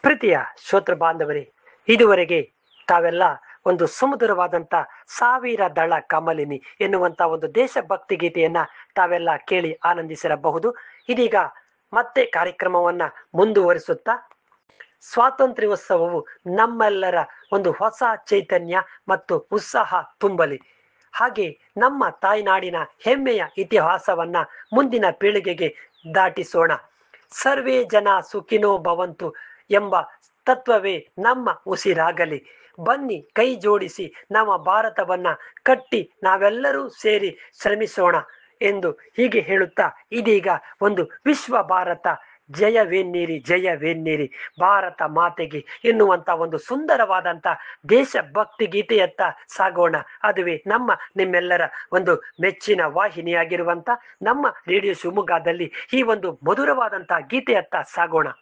ಪ್ರೀತಿಯ ಶ್ರೋತೃ ಬಾಂಧವರೇ ಇದುವರೆಗೆ ತಾವೆಲ್ಲ ಒಂದು ಸುಮಧುರವಾದಂತ ಸಾವಿರ ದಳ ಕಮಲಿನಿ ಎನ್ನುವಂತ ಒಂದು ದೇಶಭಕ್ತಿ ಗೀತೆಯನ್ನ ತಾವೆಲ್ಲ ಕೇಳಿ ಆನಂದಿಸಿರಬಹುದು ಇದೀಗ ಮತ್ತೆ ಕಾರ್ಯಕ್ರಮವನ್ನ ಮುಂದುವರಿಸುತ್ತಾ ಸ್ವಾತಂತ್ರ್ಯೋತ್ಸವವು ನಮ್ಮೆಲ್ಲರ ಒಂದು ಹೊಸ ಚೈತನ್ಯ ಮತ್ತು ಉತ್ಸಾಹ ತುಂಬಲಿ ಹಾಗೆ ನಮ್ಮ ತಾಯ್ನಾಡಿನ ಹೆಮ್ಮೆಯ ಇತಿಹಾಸವನ್ನ ಮುಂದಿನ ಪೀಳಿಗೆಗೆ ದಾಟಿಸೋಣ ಸರ್ವೇ ಜನ ಸುಖಿನೋ ಭವಂತು ಎಂಬ ತತ್ವವೇ ನಮ್ಮ ಉಸಿರಾಗಲಿ ಬನ್ನಿ ಕೈ ಜೋಡಿಸಿ ನಮ್ಮ ಭಾರತವನ್ನ ಕಟ್ಟಿ ನಾವೆಲ್ಲರೂ ಸೇರಿ ಶ್ರಮಿಸೋಣ ಎಂದು ಹೀಗೆ ಹೇಳುತ್ತಾ ಇದೀಗ ಒಂದು ವಿಶ್ವ ಭಾರತ ಜಯವೆನ್ನಿರಿ ಜಯವೆನ್ನಿರಿ ಭಾರತ ಮಾತೆಗೆ ಎನ್ನುವಂತ ಒಂದು ಸುಂದರವಾದಂತ ದೇಶಭಕ್ತಿ ಗೀತೆಯತ್ತ ಸಾಗೋಣ ಅದುವೇ ನಮ್ಮ ನಿಮ್ಮೆಲ್ಲರ ಒಂದು ಮೆಚ್ಚಿನ ವಾಹಿನಿಯಾಗಿರುವಂತ ನಮ್ಮ ರೇಡಿಯೋ ಶಿವಮೊಗ್ಗದಲ್ಲಿ ಈ ಒಂದು ಮಧುರವಾದಂತ ಗೀತೆಯತ್ತ ಸಾಗೋಣ